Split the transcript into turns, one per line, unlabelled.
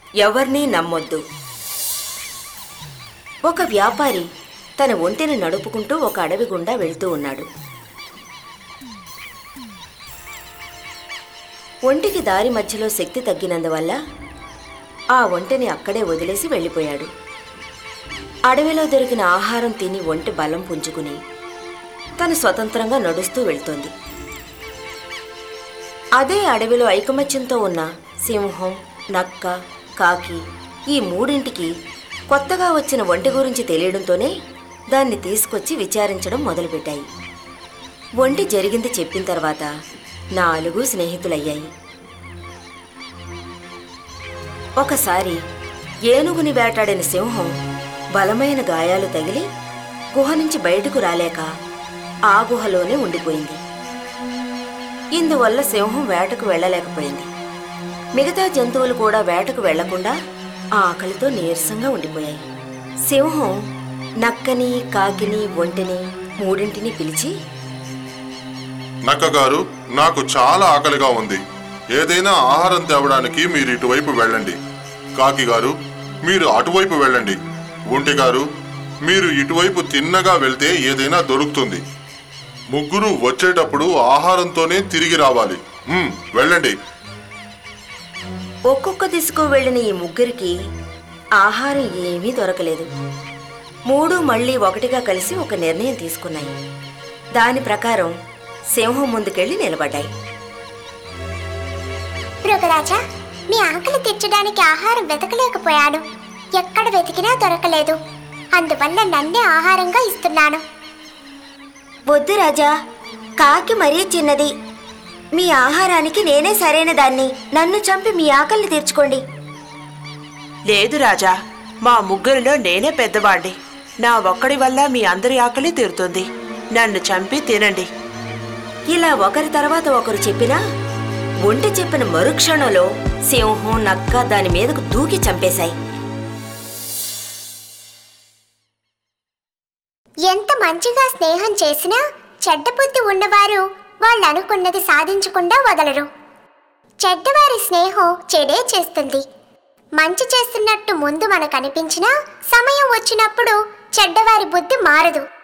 ఎవర్నీ నమ్మొద్దు ఒక వ్యాపారి తన ఒంటిని నడుపుకుంటూ ఒక అడవి గుండా వెళ్తూ ఉన్నాడు ఒంటికి దారి మధ్యలో శక్తి తగ్గినందువల్ల ఆ ఒంటిని అక్కడే వదిలేసి వెళ్ళిపోయాడు అడవిలో దొరికిన ఆహారం తిని ఒంటి బలం పుంజుకుని తను స్వతంత్రంగా నడుస్తూ వెళ్తోంది అదే అడవిలో ఐకమత్యంతో ఉన్న సింహం నక్క కాకి ఈ మూడింటికి కొత్తగా వచ్చిన ఒంటి గురించి తెలియడంతోనే దాన్ని తీసుకొచ్చి విచారించడం మొదలుపెట్టాయి ఒంటి జరిగింది చెప్పిన తర్వాత నాలుగు స్నేహితులయ్యాయి ఒకసారి ఏనుగుని వేటాడిన సింహం బలమైన గాయాలు తగిలి గుహ నుంచి బయటకు రాలేక ఆ గుహలోనే ఉండిపోయింది ఇందువల్ల సింహం వేటకు వెళ్ళలేకపోయింది మిగతా జంతువులు కూడా వేటకు వెళ్లకుండా ఆకలితో నీరసంగా ఉండిపోయాయి సింహం నక్కని కాకిని ఒంటిని మూడింటిని పిలిచి
నక్కగారు నాకు చాలా ఆకలిగా ఉంది ఏదైనా ఆహారం తేవడానికి మీరు ఇటువైపు వెళ్ళండి కాకి గారు మీరు అటువైపు వెళ్ళండి ఒంటి గారు మీరు ఇటువైపు తిన్నగా వెళ్తే ఏదైనా దొరుకుతుంది ముగ్గురు వచ్చేటప్పుడు ఆహారంతోనే తిరిగి రావాలి మ్మ్, వెళ్ళండి
ఒక్కొక్క దిశకు వెళ్ళిన ఈ ముగ్గురికి ఆహారం ఏమీ దొరకలేదు మూడు మళ్ళీ ఒకటిగా కలిసి ఒక నిర్ణయం తీసుకున్నాయి దాని ప్రకారం సింహం ముందుకెళ్ళి నిలబడ్డాయి
మృగరాజా మీ ఆకలి తీర్చడానికి ఆహారం వెతకలేకపోయాను ఎక్కడ వెతికినా దొరకలేదు అందువల్ల నన్నే ఆహారంగా ఇస్తున్నాను
వద్దు రాజా కాకి మరీ చిన్నది మీ ఆహారానికి నేనే సరైన దాన్ని నన్ను చంపి మీ ఆకలిని తీర్చుకోండి
లేదు రాజా మా ముగ్గురిలో నేనే పెద్దవాణ్ణి నా ఒక్కడి వల్ల మీ అందరి ఆకలి తీరుతుంది నన్ను చంపి తినండి
ఇలా ఒకరి తర్వాత ఒకరు చెప్పినా ఒంటి చెప్పిన మరుక్షణంలో సింహం నక్క దాని మీదకు దూకి చంపేశాయి
ఎంత మంచిగా స్నేహం చేసినా చెడ్డ బుద్ధి ఉన్నవారు వాళ్ళు అనుకున్నది సాధించకుండా వదలరు చెడ్డవారి స్నేహం చెడే చేస్తుంది మంచి చేస్తున్నట్టు ముందు మనకు అనిపించినా సమయం వచ్చినప్పుడు చెడ్డవారి బుద్ధి మారదు